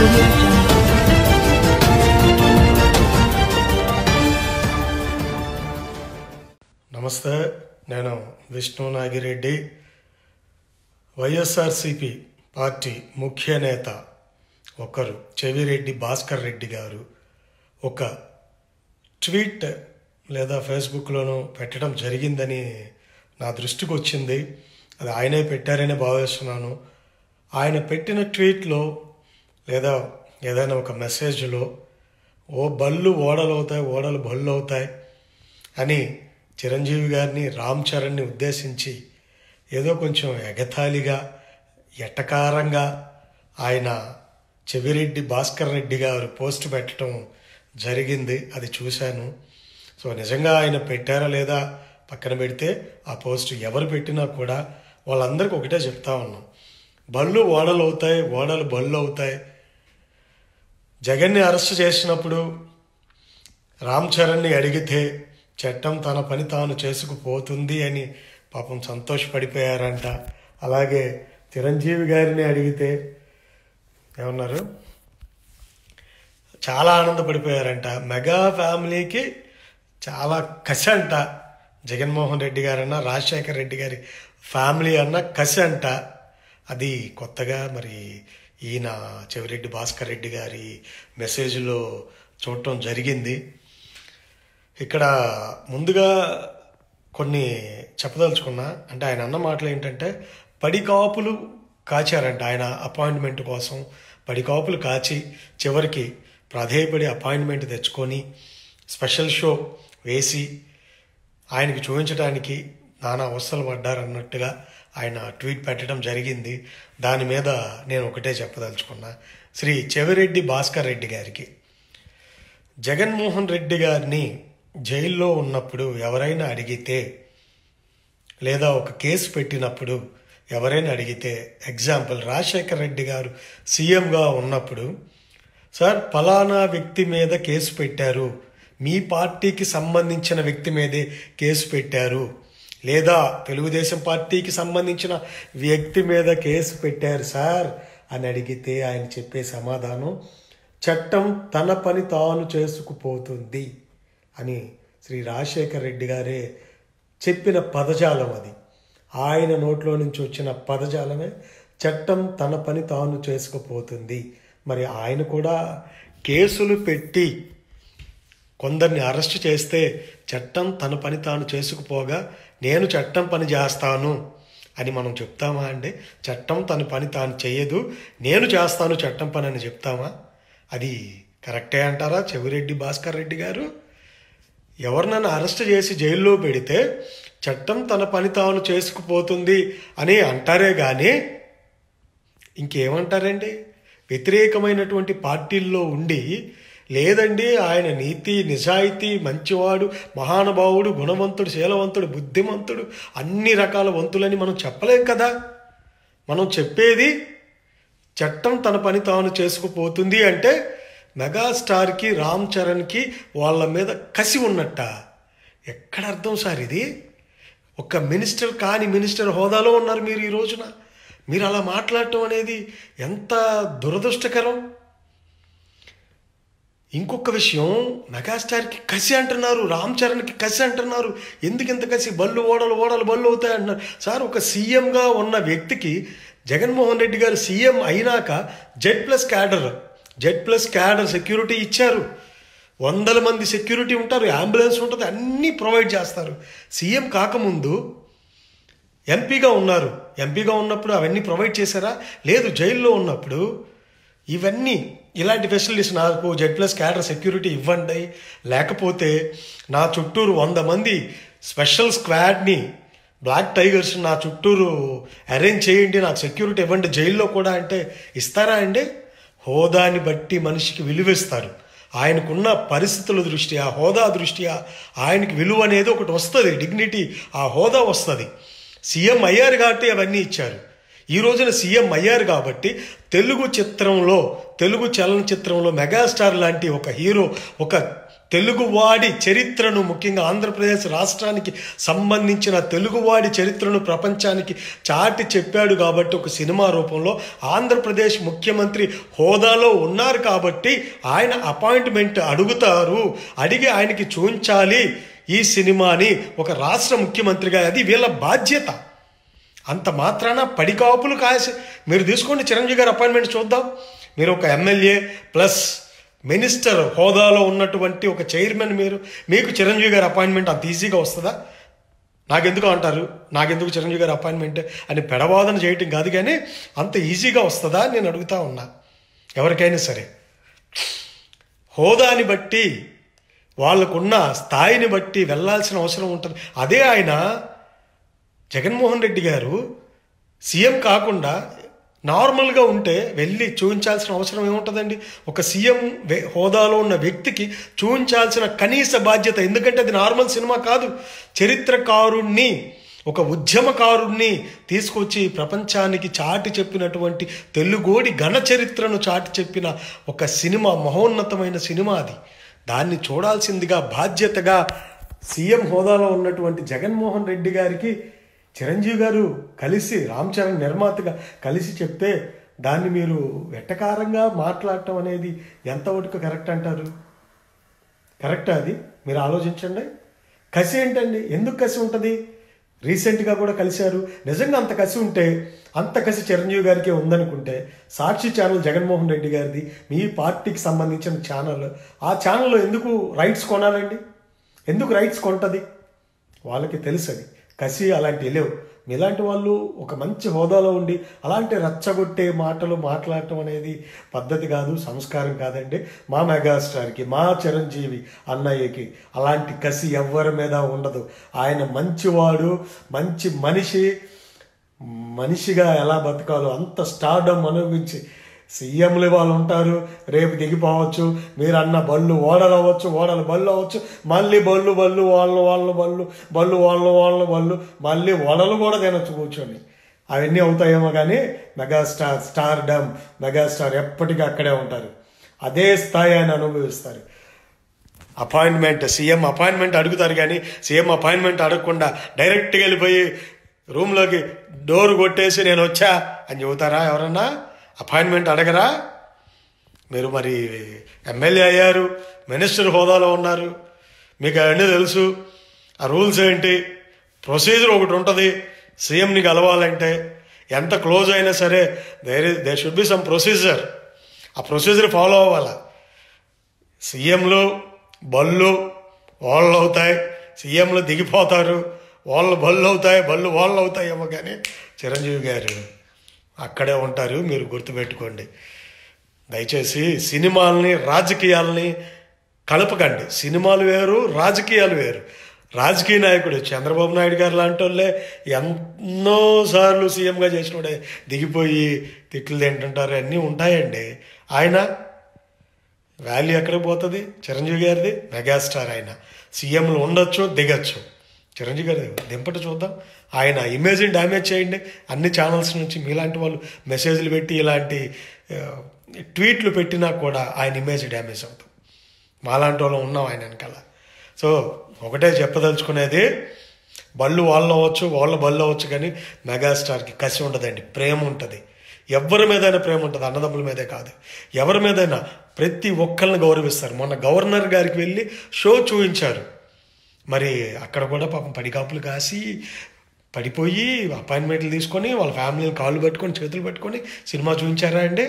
audio jungle. నమస్తే నేను Vishnu Nagireddy YSRCP party ముఖ్య నేత ఒకరు చెవిరెడ్డి భాస్కర్ రెడ్డి గారు ఒక ట్వీట్ లేదా ఫేస్బుక్లోనూ పెట్టడం జరిగిందని నా దృష్టికి వచ్చింది అది ఆయనే పెట్టారని భావిస్తున్నాను ఆయన పెట్టిన ట్వీట్లో లేదా ఏదైనా ఒక మెసేజ్లో ఓ బళ్ళు ఓడలు అవుతాయి ఓడలు బళ్ళు అవుతాయి అని చిరంజీవి గారిని రామ్ చరణ్ని ఉద్దేశించి ఏదో కొంచెం ఎగతాళిగా ఎటకారంగా ఆయన చెవిరెడ్డి భాస్కర్ రెడ్డి గారు పోస్ట్ పెట్టడం జరిగింది అది చూశాను సో నిజంగా ఆయన పెట్టారా లేదా పక్కన పెడితే ఆ పోస్ట్ ఎవరు పెట్టినా కూడా వాళ్ళందరికీ ఒకటే చెప్తా ఉన్నాం బళ్ళు ఓడలు అవుతాయి ఓడలు బళ్ళు అవుతాయి జగన్ని అరెస్ట్ చేసినప్పుడు రామ్ చరణ్ని అడిగితే చట్టం తన పని తాను చేసుకుపోతుంది అని పాపం సంతోషపడిపోయారంట అలాగే చిరంజీవి గారిని అడిగితే ఏమన్నారు చాలా ఆనందపడిపోయారంట మెగా ఫ్యామిలీకి చాలా కసి అంట జగన్మోహన్ రెడ్డి గారన్నా రాజశేఖర్ రెడ్డి గారి ఫ్యామిలీ అన్న కసి అంట అది కొత్తగా మరి ఈయన చెవిరెడ్డి భాస్కర్ రెడ్డి గారి మెసేజ్లో చూడటం జరిగింది ఇక్కడ ముందుగా కొన్ని చెప్పదలుచుకున్నా అంటే ఆయన అన్న మాటలు ఏంటంటే పడికాపులు కాచారంట ఆయన అపాయింట్మెంట్ కోసం పడికాపులు కాచి చివరికి ప్రాధేయపడి అపాయింట్మెంట్ తెచ్చుకొని స్పెషల్ షో వేసి ఆయనకి చూపించడానికి నానా అవస్థలు పడ్డారన్నట్టుగా ఆయన ట్వీట్ పెట్టడం జరిగింది దాని మీద నేను ఒకటే చెప్పదలుచుకున్నా శ్రీ చెవిరెడ్డి భాస్కర్ రెడ్డి గారికి జగన్మోహన్ రెడ్డి గారిని జైల్లో ఉన్నప్పుడు ఎవరైనా అడిగితే లేదా ఒక కేసు పెట్టినప్పుడు ఎవరైనా అడిగితే ఎగ్జాంపుల్ రాజశేఖర్ రెడ్డి గారు సీఎంగా ఉన్నప్పుడు సార్ ఫలానా వ్యక్తి మీద కేసు పెట్టారు మీ పార్టీకి సంబంధించిన వ్యక్తి మీదే కేసు పెట్టారు లేదా తెలుగుదేశం పార్టీకి సంబంధించిన వ్యక్తి మీద కేసు పెట్టారు సార్ అని అడిగితే ఆయన చెప్పే సమాధానం చట్టం తన పని తాను చేసుకుపోతుంది అని శ్రీ రాజశేఖర్ రెడ్డి గారే చెప్పిన పదజాలం అది ఆయన నోట్లో నుంచి వచ్చిన పదజాలమే చట్టం తన పని తాను చేసుకుపోతుంది మరి ఆయన కూడా కేసులు పెట్టి కొందరిని అరెస్ట్ చేస్తే చట్టం తన పని తాను చేసుకుపోగా నేను చట్టం పని చేస్తాను అని మనం చెప్తామా అండి చట్టం తన పని తాను చేయదు నేను చేస్తాను చట్టం పని అని చెప్తామా అది కరెక్టే అంటారా చెవిరెడ్డి భాస్కర్ రెడ్డి గారు ఎవరినైనా అరెస్ట్ చేసి జైల్లో పెడితే చట్టం తన పని తాను చేసుకుపోతుంది అని అంటారే కానీ ఇంకేమంటారండి వ్యతిరేకమైనటువంటి పార్టీల్లో ఉండి లేదండి ఆయన నీతి నిజాయితీ మంచివాడు మహానుభావుడు గుణవంతుడు శీలవంతుడు బుద్ధిమంతుడు అన్ని రకాల వంతులని మనం చెప్పలేం కదా మనం చెప్పేది చట్టం తన పని తాను చేసుకుపోతుంది అంటే మెగాస్టార్కి రామ్ చరణ్కి వాళ్ళ మీద కసి ఉన్నట్ట ఎక్కడ అర్థం సార్ ఇది ఒక మినిస్టర్ కాని మినిస్టర్ హోదాలో ఉన్నారు మీరు ఈ రోజున మీరు అలా మాట్లాడటం అనేది ఎంత దురదృష్టకరం ఇంకొక విషయం మెగాస్టార్కి కసి అంటున్నారు రామ్ చరణ్కి కసి అంటున్నారు ఎందుకు ఇంత కసి బళ్ళు ఓడలు ఓడలు బళ్ళు అవుతాయి అంటున్నారు సార్ ఒక సీఎంగా ఉన్న వ్యక్తికి జగన్మోహన్ రెడ్డి గారు సీఎం అయినాక Z plus cadre Z plus cadre security ఇచ్చారు వందల మంది సెక్యూరిటీ ఉంటారు అంబులెన్స్ ఉంటుంది అన్నీ ప్రొవైడ్ చేస్తారు సీఎం కాకముందు ఎంపీగా ఉన్నారు ఎంపీగా ఉన్నప్పుడు అవన్నీ ప్రొవైడ్ చేశారా లేదు జైల్లో ఉన్నప్పుడు ఇవన్నీ ఇలాంటి ఫెసిలిటీస్ నాకు జెడ్ ప్లస్ క్యాడర్ సెక్యూరిటీ ఇవ్వండి లేకపోతే నా చుట్టూరు వంద మంది స్పెషల్ స్క్వాడ్ని బ్లాక్ టైగర్స్ నా చుట్టూరు అరేంజ్ చేయండి నాకు సెక్యూరిటీ ఇవ్వండి జైల్లో కూడా అంటే ఇస్తారా అండి హోదాని బట్టి మనిషికి విలువిస్తారు ఆయనకున్న పరిస్థితుల దృష్ట్యా హోదా దృష్ట్యా ఆయనకి విలువ అనేది ఒకటి వస్తుంది డిగ్నిటీ ఆ హోదా వస్తుంది సీఎం అయ్యారు కాబట్టి అవన్నీ ఇచ్చారు ఈ రోజున సీఎం అయ్యారు కాబట్టి తెలుగు చిత్రంలో తెలుగు చలనచిత్రంలో మెగాస్టార్ లాంటి ఒక హీరో ఒక తెలుగువాడి చరిత్రను ముఖ్యంగా ఆంధ్రప్రదేశ్ రాష్ట్రానికి సంబంధించిన తెలుగువాడి చరిత్రను ప్రపంచానికి చాటి చెప్పాడు కాబట్టి ఒక సినిమా రూపంలో ఆంధ్రప్రదేశ్ ముఖ్యమంత్రి హోదాలో ఉన్నారు కాబట్టి ఆయన అపాయింట్మెంట్ అడుగుతారు అడిగి ఆయనకి చూంచాలి ఈ సినిమాని ఒక రాష్ట్ర ముఖ్యమంత్రిగా అది వీళ్ళ బాధ్యత అంత మాత్రాన పడికాపులు కాసి మీరు తీసుకోండి చిరంజీవి గారి అపాయింట్మెంట్ చూద్దాం మీరు ఒక ఎమ్మెల్యే ప్లస్ మినిస్టర్ హోదాలో ఉన్నటువంటి ఒక చైర్మన్ మీరు మీకు చిరంజీవి గారి అపాయింట్మెంట్ అంత ఈజీగా వస్తుందా నాకెందుకు అంటారు నాకెందుకు చిరంజీవి గారి అపాయింట్మెంట్ అని పెడవాదన చేయటం కాదు కానీ అంత ఈజీగా వస్తుందా అని నేను అడుగుతా ఉన్నా ఎవరికైనా సరే హోదాని బట్టి వాళ్ళకున్న స్థాయిని బట్టి వెళ్ళాల్సిన అవసరం ఉంటుంది అదే ఆయన జగన్మోహన్ రెడ్డి గారు సీఎం కాకుండా నార్మల్గా ఉంటే వెళ్ళి చూపించాల్సిన అవసరం ఏముంటుందండి ఒక సీఎం వే- హోదాలో ఉన్న వ్యక్తికి చూపించాల్సిన కనీస బాధ్యత ఎందుకంటే అది నార్మల్ సినిమా కాదు చరిత్రకారుణ్ణి ఒక ఉద్యమకారుణ్ణి తీసుకొచ్చి ప్రపంచానికి చాటి చెప్పినటువంటి తెలుగోడి ఘన చరిత్రను చాటి చెప్పిన ఒక సినిమా మహోన్నతమైన సినిమా అది దాన్ని చూడాల్సిందిగా బాధ్యతగా సీఎం హోదాలో ఉన్నటువంటి జగన్మోహన్ రెడ్డి గారికి చిరంజీవి గారు కలిసి రామ్ చరణ్ నిర్మాతగా కలిసి చెప్తే దాన్ని మీరు వెట్టకారంగా మాట్లాడటం అనేది ఎంతవరకు కరెక్ట్ అంటారు కరెక్టా అది మీరు ఆలోచించండి కసి ఏంటండి ఎందుకు కసి ఉంటుంది రీసెంట్గా కూడా కలిశారు నిజంగా అంత కసి ఉంటే అంత కసి చిరంజీవి గారికి ఉందనుకుంటే సాక్షి ఛానల్ జగన్మోహన్ రెడ్డి గారిది మీ పార్టీకి సంబంధించిన ఛానల్ ఆ ఛానల్లో ఎందుకు రైట్స్ కొనాలండి ఎందుకు రైట్స్ కొంటది వాళ్ళకి తెలుసు అది కసి అలాంటివి లేవు మీలాంటి వాళ్ళు ఒక మంచి హోదాలో ఉండి అలాంటి రచ్చగొట్టే మాటలు మాట్లాడటం అనేది పద్ధతి కాదు సంస్కారం కాదండి మా మెగాస్టార్కి మా చిరంజీవి అన్నయ్యకి అలాంటి కసి ఎవ్వరి మీద ఉండదు ఆయన మంచివాడు మంచి మనిషి మనిషిగా ఎలా బతకాలో అంత స్టార్డమ్ అనుభవించి సీఎంలు వాళ్ళు ఉంటారు రేపు దిగిపోవచ్చు మీరు అన్న బళ్ళు ఓడలు అవ్వచ్చు ఓడలు బళ్ళు అవ్వచ్చు మళ్ళీ బళ్ళు బళ్ళు వాళ్ళు వాళ్ళు బళ్ళు బళ్ళు వాళ్ళు వాళ్ళు బళ్ళు మళ్ళీ ఓడలు కూడా తినొచ్చు కూర్చొని అవన్నీ అవుతాయేమో కానీ మెగాస్టార్ స్టార్ డమ్ మెగాస్టార్ ఎప్పటికీ అక్కడే ఉంటారు అదే స్థాయి ఆయన అనుభవిస్తారు అపాయింట్మెంట్ సీఎం అపాయింట్మెంట్ అడుగుతారు కానీ సీఎం అపాయింట్మెంట్ అడగకుండా డైరెక్ట్గా వెళ్ళిపోయి రూమ్లోకి డోర్ కొట్టేసి నేను వచ్చా అని చెబుతారా ఎవరన్నా అపాయింట్మెంట్ అడగరా మీరు మరి ఎమ్మెల్యే అయ్యారు మినిస్టర్ హోదాలో ఉన్నారు మీకు అవన్నీ తెలుసు ఆ రూల్స్ ఏంటి ప్రొసీజర్ ఒకటి ఉంటుంది సీఎంని కలవాలంటే ఎంత క్లోజ్ అయినా సరే there they should be some procedure ఆ ప్రొసీజర్ ఫాలో అవ్వాలా సీఎంలు బళ్ళు వాళ్ళు అవుతాయి సీఎంలు దిగిపోతారు వాళ్ళు బళ్ళు అవుతాయి బళ్ళు వాళ్ళు అవుతాయేమో కానీ చిరంజీవి గారు అక్కడే ఉంటారు మీరు గుర్తుపెట్టుకోండి దయచేసి సినిమాల్ని రాజకీయాల్ని కలపకండి సినిమాలు వేరు రాజకీయాలు వేరు రాజకీయ నాయకుడు చంద్రబాబు నాయుడు గారు లాంటి వాళ్ళే ఎన్నోసార్లు సీఎంగా చేసినోడే దిగిపోయి తిట్లు తింటుంటారు అన్నీ ఉంటాయండి ఆయన వాల్యూ ఎక్కడికి పోతుంది చిరంజీవి గారిది మెగాస్టార్ ఆయన సీఎంలు ఉండొచ్చు దిగచ్చు చిరంజీవి గారి దింపట చూద్దాం ఆయన ఇమేజ్ని డ్యామేజ్ చేయండి అన్ని ఛానల్స్ నుంచి మీలాంటి వాళ్ళు మెసేజ్లు పెట్టి ఇలాంటి ఆ, ట్వీట్లు పెట్టినా కూడా ఆయన ఇమేజ్ డ్యామేజ్ అవుతుంది మాలాంటి వాళ్ళం ఉన్నాం ఆయన వెనకాల సో ఒకటే చెప్పదలుచుకునేది బళ్ళు వాళ్ళు అవ్వచ్చు వాళ్ళ బళ్ళు అవ్వచ్చు కానీ మెగాస్టార్కి కసి ఉండదండి ప్రేమ ఉంటుంది ఎవరి మీదైనా ప్రేమ ఉంటుంది అన్నదమ్ముల మీదే కాదు ఎవరి మీదైనా ప్రతి ఒక్కరిని గౌరవిస్తారు మొన్న గవర్నర్ గారికి వెళ్ళి షో చూపించారు మరి అక్కడ కూడా పాపం పడికాపులు కాసి పడిపోయి అపాయింట్మెంట్లు తీసుకొని వాళ్ళ ఫ్యామిలీని కాళ్ళు పట్టుకొని చేతులు పట్టుకొని సినిమా చూపించారా అండి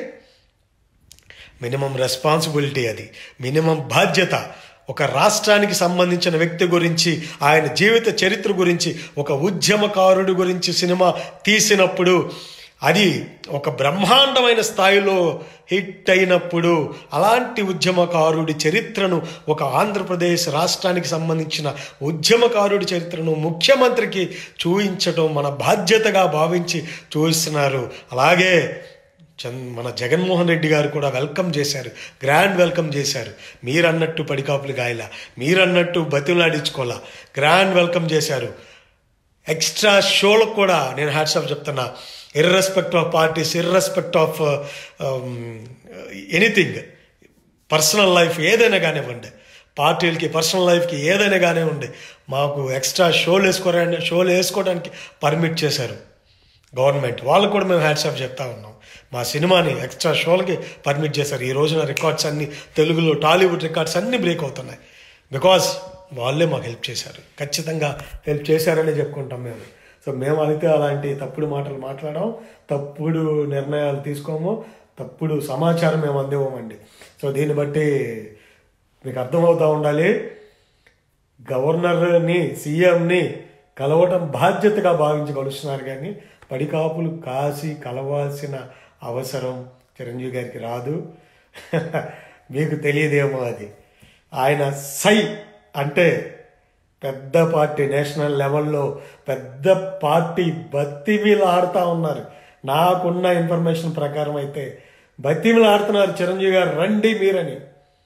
మినిమం రెస్పాన్సిబిలిటీ అది మినిమం బాధ్యత ఒక రాష్ట్రానికి సంబంధించిన వ్యక్తి గురించి ఆయన జీవిత చరిత్ర గురించి ఒక ఉద్యమకారుడి గురించి సినిమా తీసినప్పుడు అది ఒక బ్రహ్మాండమైన స్థాయిలో హిట్ అయినప్పుడు అలాంటి ఉద్యమకారుడి చరిత్రను ఒక ఆంధ్రప్రదేశ్ రాష్ట్రానికి సంబంధించిన ఉద్యమకారుడి చరిత్రను ముఖ్యమంత్రికి చూపించడం మన బాధ్యతగా భావించి చూపిస్తున్నారు అలాగే చంద్ మన జగన్మోహన్ రెడ్డి గారు కూడా వెల్కమ్ చేశారు గ్రాండ్ వెల్కమ్ చేశారు మీరన్నట్టు పడికాపులు గాయల మీరన్నట్టు బతిలాడించుకోవాలా గ్రాండ్ వెల్కమ్ చేశారు ఎక్స్ట్రా షోలకు కూడా నేను హ్యాట్సాప్ చెప్తున్నా irrespective of parties irrespective of anything personal life ఏదైనా కానివ్వండి పార్టీలకి పర్సనల్ లైఫ్కి ఏదైనా కానీ ఉండి మాకు ఎక్స్ట్రా షోలు వేసుకోవడానికి షోలు వేసుకోవడానికి పర్మిట్ చేశారు గవర్నమెంట్ వాళ్ళకు కూడా మేము హ్యాట్స్ ఆఫ్ చెప్తా ఉన్నాం మా సినిమాని ఎక్స్ట్రా షోలకి పర్మిట్ చేశారు ఈ రోజున రికార్డ్స్ అన్ని తెలుగులో టాలీవుడ్ రికార్డ్స్ అన్నీ బ్రేక్ అవుతున్నాయి బికాస్ వాళ్ళే మాకు హెల్ప్ చేశారు ఖచ్చితంగా హెల్ప్ చేశారని చెప్పుకుంటాం మేము సో మేము అయితే అలాంటి తప్పుడు మాటలు మాట్లాడడం తప్పుడు నిర్ణయాలు తీసుకోము తప్పుడు సమాచారం మేము అందివ్వమండి సో దీన్ని బట్టి మీకు అర్థమవుతూ ఉండాలి గవర్నర్ని సీఎంని కలవటం బాధ్యతగా భావించి కలుస్తున్నారు కానీ పడికాపులు కాసి కలవాల్సిన అవసరం చిరంజీవి గారికి రాదు మీకు తెలియదేమో అది ఆయన సై అంటే పెద్ద పార్టీ నేషనల్ లెవెల్లో పెద్ద పార్టీ బత్తిమీలు ఆడుతూ ఉన్నారు నాకున్న ఇన్ఫర్మేషన్ ప్రకారం అయితే బత్తిమీలు ఆడుతున్నారు చిరంజీవి గారు రండి మీరని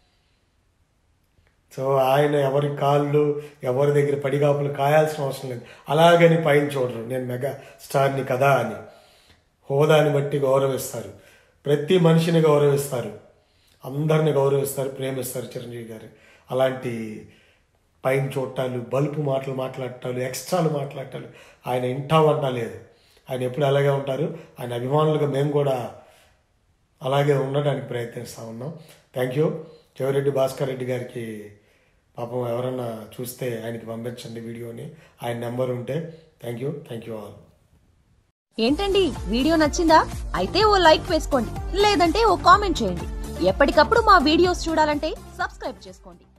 సో ఆయన ఎవరి కాళ్ళు ఎవరి దగ్గర పడిగాపులు కాయాల్సిన అవసరం లేదు అలాగని పైన చూడరు నేను మెగా స్టార్ని కదా అని హోదాని బట్టి గౌరవిస్తారు ప్రతి మనిషిని గౌరవిస్తారు అందరిని గౌరవిస్తారు ప్రేమిస్తారు చిరంజీవి గారు అలాంటి పైన చూడటాలు బల్పు మాటలు మాట్లాడటాలు ఎక్స్ట్రాలు మాట్లాడటాలు ఆయన ఇంటా వంట లేదు ఆయన ఎప్పుడు అలాగే ఉంటారు ఆయన అభిమానులుగా మేము కూడా అలాగే ఉండడానికి ప్రయత్నిస్తూ ఉన్నాం థ్యాంక్ యూ చెవిరెడ్డి భాస్కర్ రెడ్డి గారికి పాపం ఎవరన్నా చూస్తే ఆయనకి పంపించండి వీడియోని ఆయన నెంబర్ ఉంటే thank you thank you all ఏంటండి వీడియో నచ్చిందా అయితే ఓ లైక్ వేసుకోండి లేదంటే ఓ కామెంట్ చేయండి ఎప్పటికప్పుడు మా వీడియోస్ చూడాలంటే సబ్స్క్రైబ్ చేసుకోండి